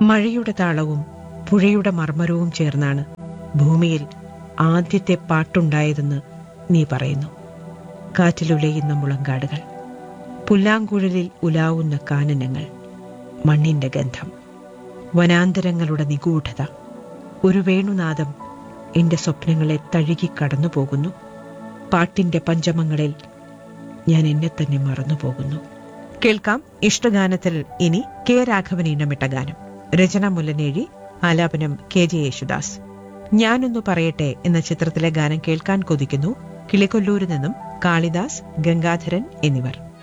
മഴയുടെ താളവും പുഴയുടെ മർമ്മരവും ചേർന്നാണ് ഭൂമിയിൽ ആദ്യത്തെ പാട്ടുണ്ടായതെന്ന് നീ പറയുന്നു കാറ്റിലുലയുന്ന മുളങ്കാടുകൾ പുല്ലാങ്കുഴലിൽ ഉലാവുന്ന കാനനങ്ങൾ മണ്ണിന്റെ ഗന്ധം വനാന്തരങ്ങളുടെ നിഗൂഢത ഒരു വേണുനാദം എന്റെ സ്വപ്നങ്ങളെ തഴുകി കടന്നു പോകുന്നു പാട്ടിന്റെ പഞ്ചമങ്ങളിൽ ഞാൻ എന്നെ തന്നെ മറന്നുപോകുന്നു കേൾക്കാം ഇഷ്ടഗാനത്തിൽ ഇനി കെ രാഘവൻ ഇണമിട്ട ഗാനം രചന മുല്ലനേഴി ആലാപനം കെ ജെ യേശുദാസ് ഞാനൊന്നു പറയട്ടെ എന്ന ചിത്രത്തിലെ ഗാനം കേൾക്കാൻ കൊതിക്കുന്നു കിളിക്കൊല്ലൂരിൽ നിന്നും കാളിദാസ് ഗംഗാധരൻ എന്നിവർ